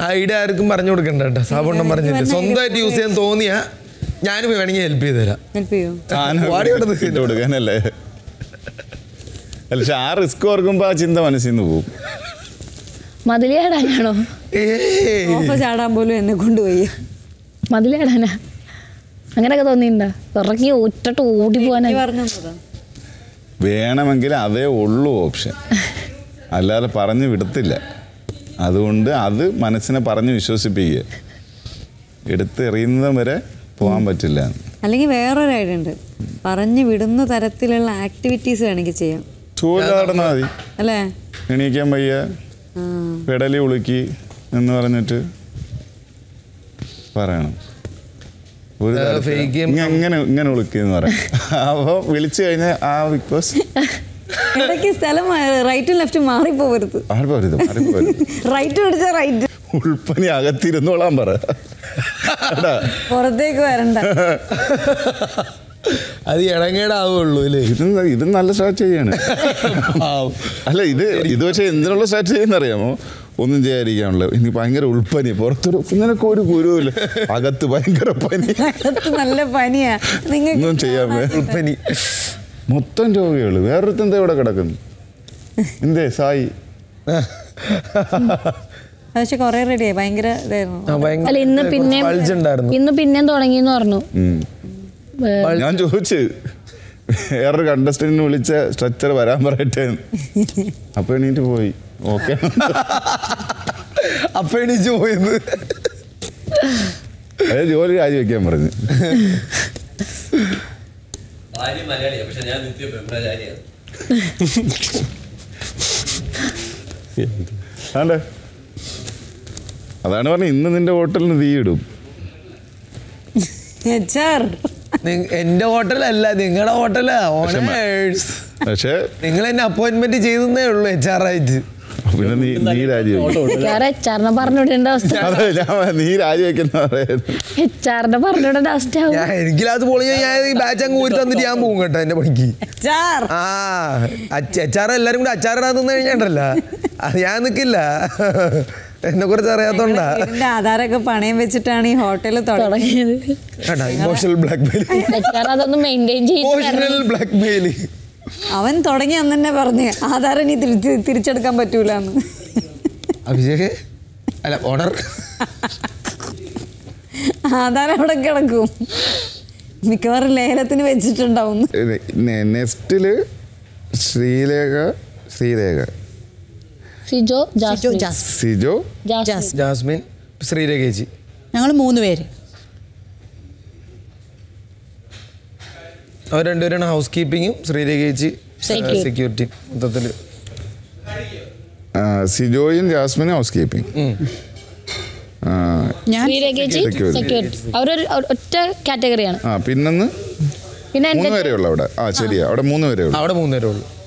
Idea ആർക്കും പറഞ്ഞു കൊടുക്കണ്ട കേട്ടോ സാബുണ്ണം പറഞ്ഞിട്ട് സ്വന്തമായിട്ട് യൂസ് ചെയ്യാൻ തോന്നിയാ ഞാനും വേണമെങ്കിൽ ഹെൽപ്പ് ചെയ്ത് തരാം ഹെൽപ്പ് ചെയ്യോ വാടി കൊടുത്ത് ഇട്ട് കൊടുക്കാനല്ലേ അല്ല പക്ഷെ ആ റിസ്ക് ഓർക്കുമ്പോൾ ആ ചിന്ത മനസ്സിൽ നിന്ന് പോകും മതിലേടാനാണോ ഏയ്. സോഫ ചാടാൻ പോലും എന്നെ കൊണ്ടുപോയി മതിലേടാനാ അങ്ങനെയൊക്കെ തോന്നിയിട്ടുണ്ടോ ഇറങ്ങി ഒറ്റട്ട് ഓടി പോകാനാ പറഞ്ഞു തന്നതാ. വേണമെങ്കിൽ അതേ ഉള്ളൂ ഓപ്ഷൻ അല്ലാതെ പറഞ്ഞു വിടത്തില്ല അതുകൊണ്ട് അത് മനസ്സിനെ പറഞ്ഞ് വിശ്വസിപ്പിക്കുക എടുത്ത് എറിയുന്നതും വരെ പോകാൻ പറ്റില്ല അല്ലെങ്കിൽ വേറൊരു ഐഡിയ ഉണ്ട് പറഞ്ഞു വിടുന്ന തരത്തിലുള്ള ആക്ടിവിറ്റീസ് വേണമെങ്കിൽ ചെയ്യാം ചോല നടന്നാൽ മതി അല്ലേ എണീക്കാൻ വയ്യ ആ പെടലി ഉളുക്കി എന്ന് പറഞ്ഞിട്ട് പറയണം ഒരു ആ, തരത്തിലും fake game. ഇങ്ങ- ഇങ്ങനെ ഇങ്ങനെ ഉളുക്കി എന്ന് പറയാം അപ്പോൾ വിളിച്ചു കഴിഞ്ഞാൽ ആ ബിഗ് ബോസ് ഇടയ്ക്ക് സ്ഥലം റൈറ്റും ലെഫ്റ്റും മാറിപ്പോവരുത് ആർപ്പോരുത് ആർപ്പോരുത് റൈറ്റ് പിടിച്ച റൈറ്റ് ഉൾപ്പനി അകത്തിരുന്നോളാൻ പറ എടാ, പുറത്തേക്ക് വരണ്ട അത് ഇടങ്ങേടാവുള്ളൂ അല്ലേ ഇത് ന- ഇത് നല്ല സ്ട്രാറ്റജിയാണ് പാവം. അല്ല ഇത് ഇത് പക്ഷേ എന്തിനുള്ള സ്ട്രാറ്റജി എന്നറിയാമോ ഒന്നും ചെയ്യാതിരിക്കാനുള്ള എനിക്ക് ഭയങ്കര ഉൾപ്പനി പുറത്തൊരു നിനക്ക് ഒരു ഗുരുവില്ല അകത്ത് ഭയങ്കര പനി അകത്ത് നല്ല പനിയാ ഒന്നും നിങ്ങൾക്ക് ചെയ്യാൻ വേ- ഉൾപ്പനി മൊത്തം രോഗികൾ വേറൊരുത്തൻ എന്താ ഇവിടെ കിടക്കുന്നു എന്തേ സായി പക്ഷെ കൊറേ റെഡിയായി ഭയങ്കര ഇതായിരുന്നു ആ, ഭയങ്കര അല്ല ഇന്ന് കുറച്ച് പിന്നെ bulge ഉണ്ടായിരുന്നു ഇന്ന് പിന്നെയും തുടങ്ങിയെന്ന് പറഞ്ഞു ഉം. ഏ, ഞാൻ ചോദിച്ചു വേറൊരു കണ്ടസ്റ്റന്റിന് വിളിച്ച സ്ട്രക്ചർ വരാൻ പറയട്ടെ എന്ന്. അപ്പൊ എണീറ്റ് പോയി ഓക്കെ അപ്പൊ എണീച്ച് പോയെന്ന് അതെ ജോലി രാജിവെക്കാൻ പറഞ്ഞു ഭാര്യ മലയാളിയാണ് പക്ഷെ ഞാൻ നിത്യ ബ്രഹ്മചാരിയാണ് ആണ്ടേ അതാണ് പറഞ്ഞത് ഇന്ന് നിന്റെ ഹോട്ടലിന് തീ ഇടും എച്ചാർ നി- എന്റെ ഹോട്ടലല്ല നിങ്ങളുടെ ഹോട്ടലാ ഓണേഴ്സ് പക്ഷേ നിങ്ങൾ എന്നെ അപ്പോയിന്റ്മെന്റ് ചെയ്തേ ഉള്ളൂ എച്ച് ആർ ആയിട്ട് പിന്നെ നീ നീ രാജിവെക്കും വേറെ എച്ച് ആറിനെ പറഞ്ഞുവിടേണ്ട അവസ്ഥ അതെ ഞാൻ നീ രാജിവെക്കുന്ന പറയുന്നത് എച്ച് ആറിനെ പറഞ്ഞുവിടേണ്ട അവസ്ഥ ആവും ഞാൻ എനിക്കില്ലാത്ത പൊളി ഞാൻ ഈ ബാച്ച് അങ്ങ് ഊരി തന്നിട്ട് ഞാൻ പോകും കേട്ടോ എന്റെ പണിക്ക് എച്ചാർ ആ അച്ചാർ എല്ലാരും കൂടി അച്ചാറിടാൻ നിന്ന് കഴിഞ്ഞാണ്ടല്ല അത് ഞാൻ നിക്കില്ല എന്നെ കുറിച്ച് അറിയാത്തോണ്ടാ വീടിന്റെ ആധാരമൊക്കെ പണയം വെച്ചിട്ടാണ് ഈ ഹോട്ടൽ തുടങ്ങി തുടങ്ങിയത് emotional blackmail H R അതൊന്നും മെയിൻറ്റെയിൻ ചെയ്ത് ഇമോഷണൽ ബ്ലാക്ക് മെയിൽ അവൻ തുടങ്ങി അന്ന് തന്നെ പറഞ്ഞു ആധാരം ഇനി തിരിച്ച് തിരിച്ചെടുക്കാൻ പറ്റൂല എന്ന് അഭിഷേക് അല്ല ഓണർ ആധാരം അവിടെ കിടക്കും മിക്കവാറും ലേലത്തിന് വെച്ചിട്ടുണ്ടാവും നെക്സ്റ്റില് Sreelekha Sreelekha Sijo Jasmine Sijo Jasmine Jasmine ശ്രീരേഖേച്ചി ഞങ്ങൾ മൂന്ന് പേര് അവർ രണ്ടുപേരാണ് ഹൗസ് കീപ്പിങ്ങും ശ്രീരേഖേച്ചി Security. സെക്യൂരിറ്റി മൊത്തത്തില് ആ, സിജോയും ജാസ്മിനും ഹൗസ് കീപ്പിംഗ് ഞാൻ ശ്രീരേഖേച്ചി Security. സെക്യൂരിറ്റി അവരൊരു ഒറ്റ കാറ്റഗറിയാണ് ആ പിന്നെന്ന് പിന്നെ മൂന്ന് എൻ്റെ പേരേ ഉള്ളു അവിടെ ആ ശരിയാ അവിടെ മൂന്ന് പേരേ ഉള്ളു അവിടെ മൂന്നുപേരേ ഉള്ളൂ